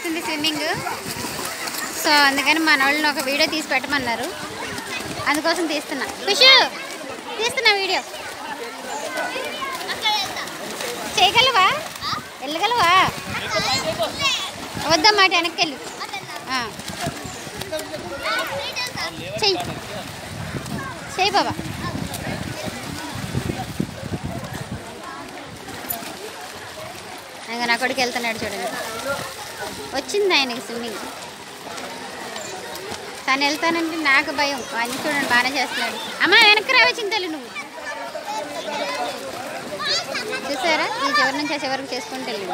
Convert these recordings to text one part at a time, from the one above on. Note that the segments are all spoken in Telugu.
నేర్పిస్తుంది స్విమ్మింగ్ సో అందుకని మన వాళ్ళని ఒక వీడియో తీసి పెట్టమన్నారు అందుకోసం తీస్తున్నా ఖుషు తీస్తున్నా వీడియో చేయగలవా వెళ్ళగలవా వద్దమ్మా అటు వెనక్కి వెళ్ళు ఆ. చెయ్యి చెయ్యి బాబా ఇంకా నా కొడుకు వెళ్తున్నాడు చూడండి వచ్చింది ఆయనకి స్విమ్మింగ్ తను వెళ్తానంటే నాకు భయం ఆయన చూడండి బాగానే చేస్తున్నాడు అమ్మ వెనక్కి రావచ్చింది తల్లి నువ్వు చూసారా ఈ చివరి నుంచి ఆ చివరికి చేసుకుంటూ వెళ్ళింది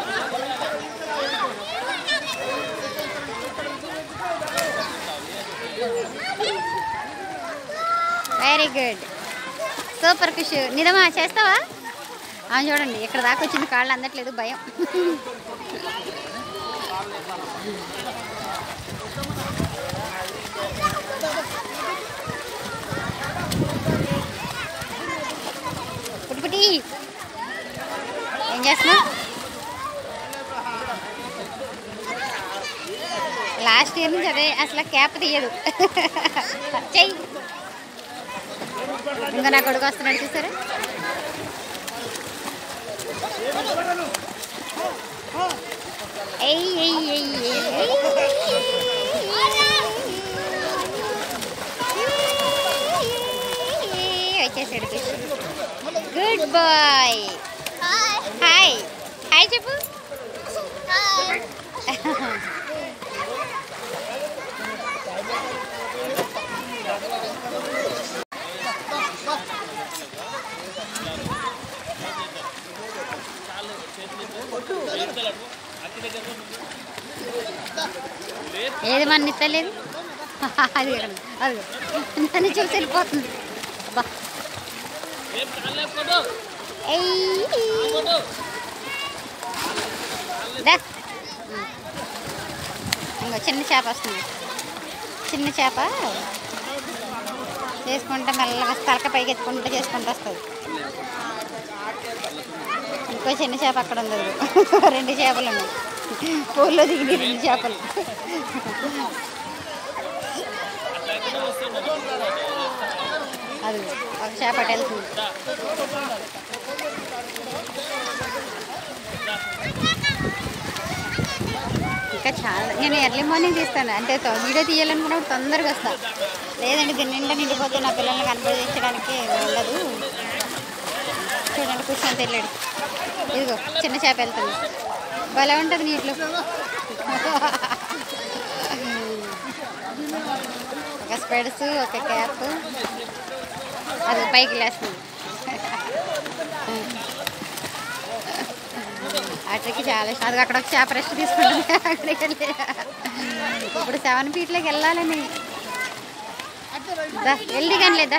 వెరీ గుడ్ సూపర్ ఖుషి నిజమా చేస్తావా ఆ, చూడండి ఇక్కడ దాకా వచ్చింది కాళ్ళు అందట్లేదు భయం పుట్టి ఏం చేస్తున్నావు లాస్ట్ ఇయర్ నుంచి అదే అసలు క్యాప్ తీయదు చెయ్యి ఇంకా నా కొడుకు వస్తున్నాడు చూసారా ఎయ్ ఎయ్ ఎయ్ ఎయ్ వచ్చేసాడు గుడ్ బాయ్ హాయ్ హాయ్ చెప్పు ఏది మన ఇస్తలేదు అది చూడండి, అది నన్ను చూసి వెళ్ళిపోతుంది బా ఎయ్. దా. ఇంకో చిన్న చేప వస్తుంది చిన్న చేప చేసుకుంటే మెల్లగా తలక పైకి ఎత్తుకుంటూ చేసుకుంటూ వస్తుంది ఇంకో చిన్న చేప అక్కడ ఉంది అదిగో. రెండు చేపలు ఉన్నాయి పూల్లో దిగింది రెండు చేపలు అది ఒక చేప అటు వెళ్తుంది ఇంకా చాలా నేను ఎర్లీ మార్నింగ్ తీస్తాను అంటే తొ- వీడియో తీయాలనుకున్నప్పుడు తొందరగా వస్తా లేదంటే దీని నిండా నిండిపోతే నా పిల్లల్ని కనపడించడానికి ఉండదు చూడండి కూర్చొని తెలియడు ఇదిగో చిన్న చేప వెళ్తుంది భలే ఉంటుంది నీటిలో ఒక స్పెడ్స్ ఒక క్యాప్ అది పైకి లేస్తుంది అట్లకి చాలా ఇష్టం అది అక్కడ ఒక చేప రెస్ట్ తీసుకుంటుంది అక్కడికి వెళ్ళి ఇప్పుడు సెవెన్ ఫీట్లోకి వెళ్ళాలని దా వెళ్ళి కానీ లేదా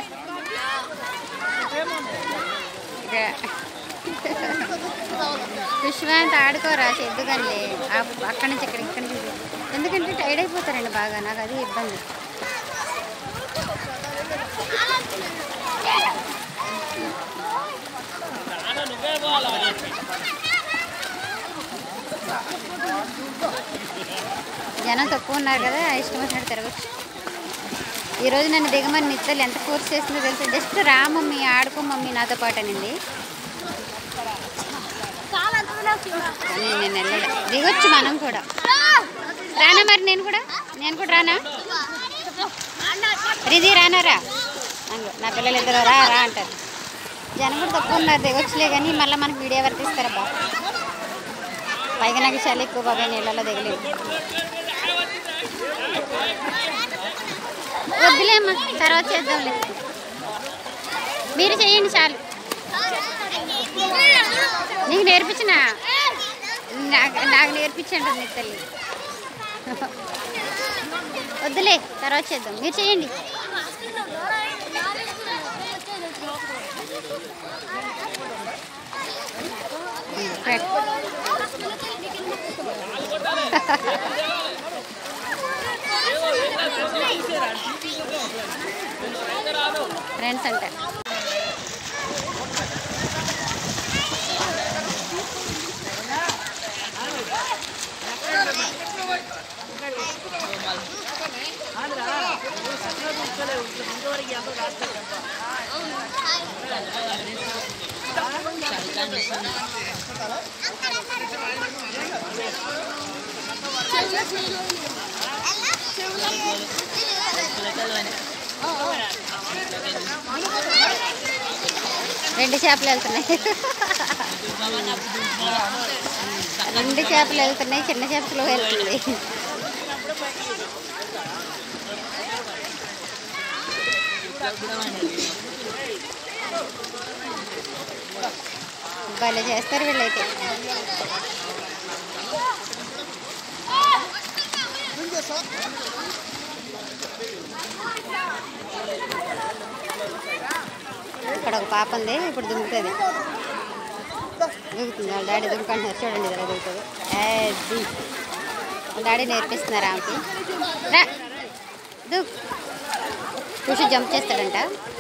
విశ్వాంత్ ఆడుకోరా చెద్దు కానీ అక్కడి నుంచి ఇక్కడ ఇక్కడి నుంచి ఎందుకంటే టైర్డ్ అయిపోతారండి బాగా నాకు అది ఇబ్బంది జనం తక్కువ ఉన్నారు కదా ఇష్టం వచ్చినట్టు తిరగచ్చు ఈరోజు నన్ను దిగమని నిత్తలు ఎంత ఫోర్స్ చేసిందో తెలుసు జస్ట్ రా మమ్మీ ఆడుకో మమ్మీ నాతో పాటు అనింది కానీ నేను వెళ్ళలే దిగొచ్చు మనం కూడా రానా మరి నేను కూడా నేను కూడా రానా రిది రానా రా అంగో, నా పిల్లలు ఇద్దరు రా రా అంటారు జనం కూడా తక్కువ ఉన్నారు దిగొచ్చులే కానీ మళ్ళీ మనకు వీడియో వరకు ఇస్తారబ్బా పైగా నాకు చలి ఎక్కువ బాగా నీళ్ళలో దిగలేదు వద్దులేమ్మా తర్వాత చేద్దాంలే మీరు చేయండి చాలు నీకు నేర్పించిన నాకు నాకు నేర్పించండి నీ తల్లి వద్దులే తర్వాత చేద్దాం మీరు చేయండి రైట్. ఫ్రెండ్స్ అంట రెండు చేపలు వెళ్తున్నాయి రెండు చేపలు వెళ్తున్నాయి చిన్న చేపలు వెళ్తుంది భలే చేస్తారు వీళ్ళైతే ఇక్కడ ఒక పాప ఉంది ఇప్పుడు దుంకుతుంది దుంకుతుంది వాళ్ళ డాడీ దుంకంటున్నారు చూడండి ఇలా దుంకుతుంది అది వాళ్ళ డాడీ నేర్పిస్తున్నారు ఆమెకి రా దూక్ చూసి జంప్ చేస్తాడంట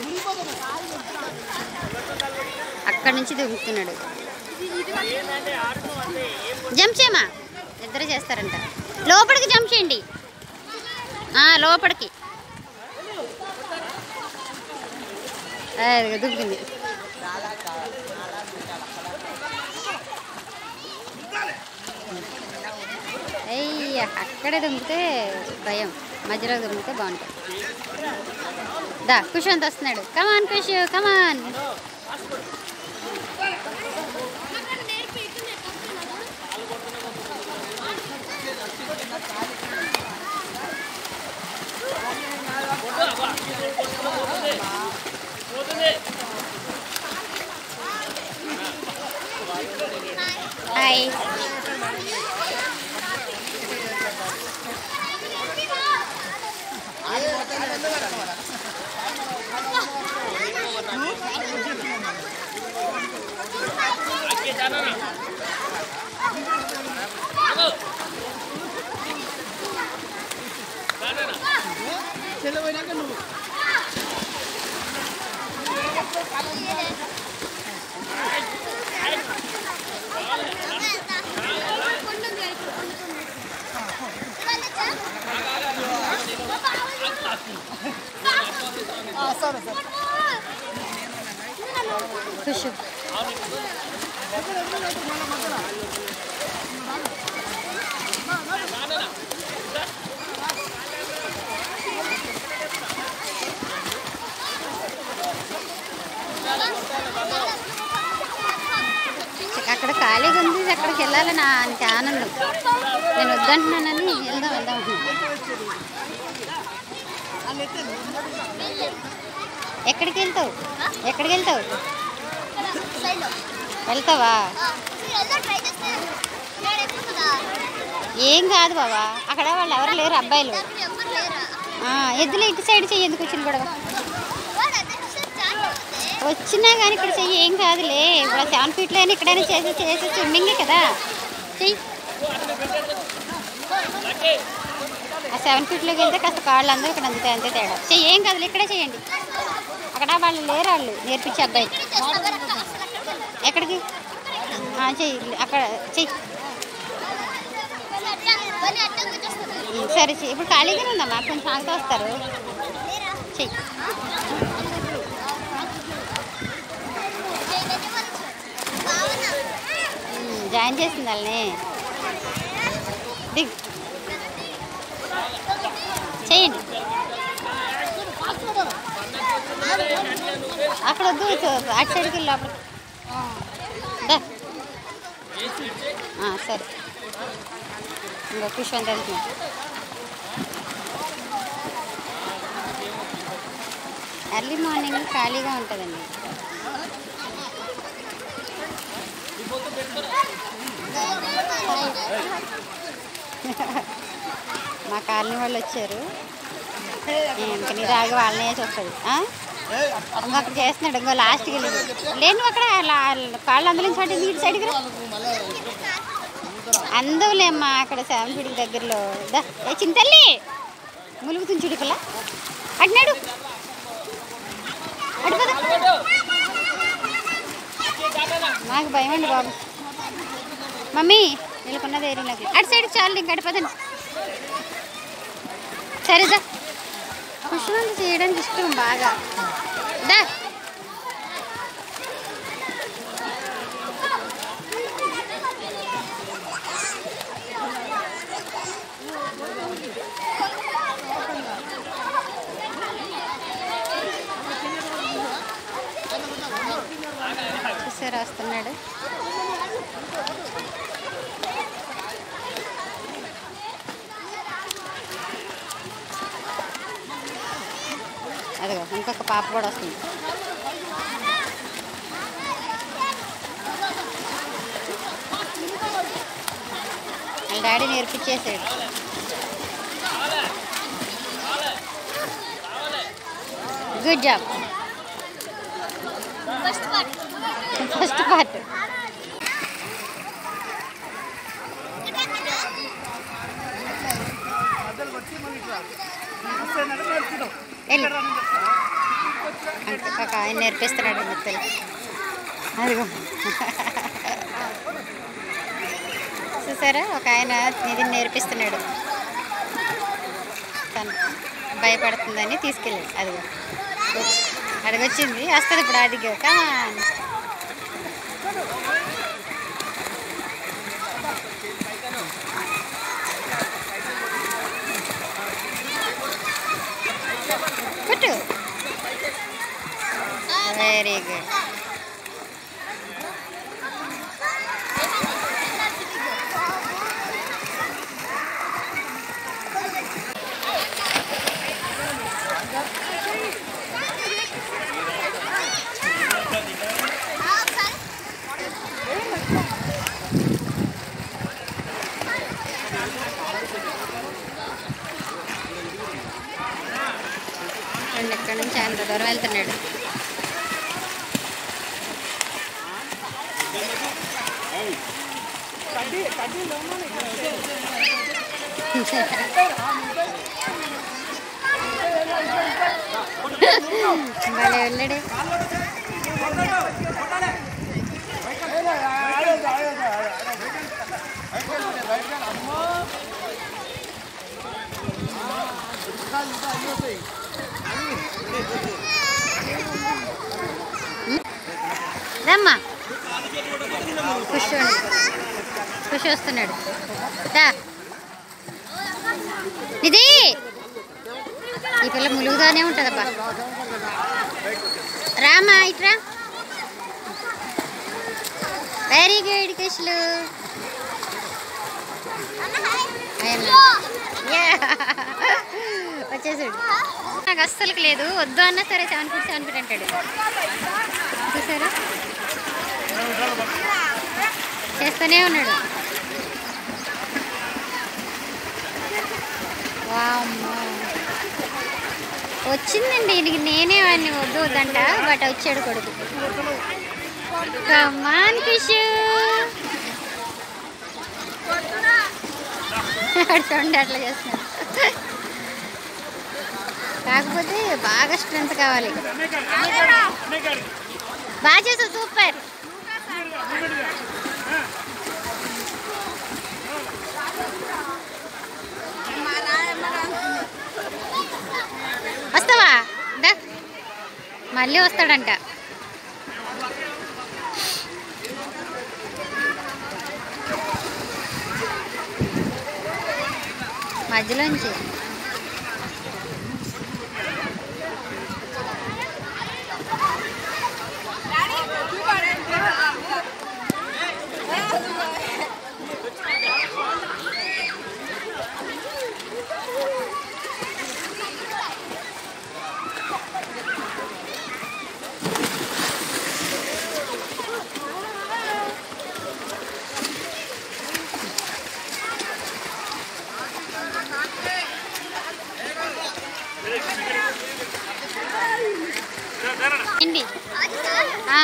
అక్కడ నుంచి దుంకుతున్నాడు జంప్ చేయమా ఇద్దరు చేస్తారంట లోపలికి జంప్ చేయండి ఆ, లోపలికి ఆ, ఇదిగో దుంకింది అయ్యా అక్కడే దుంకితే భయం మధ్యలో దుంకితే బాగుంటుంది దా కుష్ అంత వస్తున్నాడు కమాన్ కుష్ కమాన్ హాయ్ ఖుషు అక్కడ ఖాళీగా ఉంది అక్కడికి వెళ్ళాలని నా అంత ఆనందం నేను వద్దంటున్నానని వెళ్దాం వెళ్దాం ఎక్కడికి వెళ్తావు ఎక్కడికి వెళ్తావు వెళ్తావా ఏం కాదు బాబా అక్కడ వాళ్ళు ఎవరు లేరు అబ్బాయిలు ఆ, ఎద్దులు ఇటు సైడ్ చెయ్యి ఎందుకు వచ్చిన గొడవ వచ్చినా కానీ ఇక్కడ చెయ్యి ఏం కాదులే ఇప్పుడు సెవెన్ ఫీట్లో అయినా ఇక్కడైనా చేసి చేసి స్విమ్మింగే కదా చెయ్యి ఆ సెవెన్ ఫీట్లోకి వెళ్తే కాస్త కాళ్ళు అందరూ ఇక్కడ అందుతాయి అంతే తేడా చెయ్యి ఏం కాదులే ఇక్కడే చేయండి అక్కడ వాళ్ళు లేరు వాళ్ళు నేర్పించే అబ్బాయి ఎక్కడికి ఆ, చెయ్యి అక్కడ చెయ్యి ఉమ్, సరే చెయ్యి ఇప్పుడు ఖాళీగానే ఉందమ్మా కొంచెం ఆగుతూ వస్తారు చెయ్యి ఉమ్, జాయిన్ చేసింది వాళ్ళని దిగ్ చేయండి అక్కడ వద్దు ఇటు అటు సైడ్కి వెళ్ళి లోపలికి దా. ఆ, సరే ఇంకో కుష్ అంత వెళ్తున్నాం ఎర్లీ మార్నింగ్ ఖాళీగా ఉంటుందండి మా కాలనీ వాళ్ళు వచ్చారు ఇంకా నీ రాగి వాళ్ళనే వేసి వస్తుంది ఆ? ఇంకో అక్కడ చేస్తున్నాడు ఇంకో లాస్ట్కి వెళ్ళి లేను అక్కడ లా- కాళ్ళు అందులో చోట ఇటు సైడ్కి రా అందవులేమ్మా అక్కడ శాంపిడికి దగ్గరలో దా ఏ చింతల్లి ములుగుతుంది చుడుకలా అడినాడు అడిపద నాకు భయం అండి బాబు మమ్మీ వీళ్ళకున్నది ఏరి నాకు అటు సైడ్ చాలు ఇంక అడిపదండి సరేదా కుషుమంది చేయడానికి ఇష్టం బాగా దా చూసారా వస్తున్నాడు అదిగో ఇంకొక పాప కూడా వస్తుంది వాళ్ళ డాడీ నేర్పించేసాడు గుడ్ జాబ్ ఫస్ట్ పార్ట్ వెళ్ళు ఒక ఆయన నేర్పిస్తున్నాడు మిత్తలు అదిగో చూసారా ఒక ఆయన ఇది నేర్పిస్తున్నాడు తను భయపడుతుందని తీసుకెళ్ళాడు అదిగో అడిగొచ్చింది వస్తుంది ఇప్పుడు అడిగో కమాన్ కుట్టు వెరీ గుడ్ రెండు ఎక్కడి నుంచి అంత దూరం వెళ్తున్నాడు భలే వెళ్ళాడు రమ్మా కూర్చోండి ఖుషి వస్తున్నాడు దా ఇది ఈ పిల్ల ములుగుదానే ఉంటుందబ్బా రామా ఇట్రా వెరీ గుడ్ కుషులు వచ్చేసాడు నాకు అస్సలకి లేదు వద్దు అన్నా సరే సెవెన్ ఫీట్ సెవెన్ ఫీట్ అంటాడు చూసారా చేస్తూనే ఉన్నాడు వామ్మో. వచ్చిందండి ఈయనకి నేనే వాడిని వద్దు వద్దంట బట్ వచ్చాడు కొడుకు కమాన్ కిషు చూడండి అట్లా చేస్తున్నాడు కాకపోతే బాగా స్ట్రెంత్ కావాలి బాగా చేసావు సూపర్ వస్తావా దా మళ్ళీ వస్తాడంట మధ్యలోంచి ఏంటి ఆ.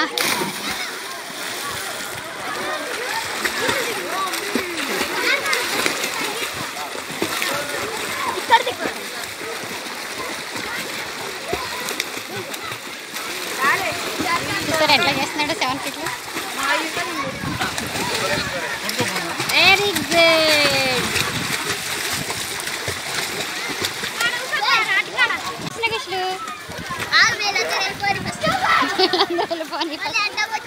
చూసారా ఎట్లా చేస్తున్నాడు సెవెన్ ఫీట్లో వెరీ గుడ్ కృష్ణకృష్ణుడు అందరూ వెళ్ళిపోని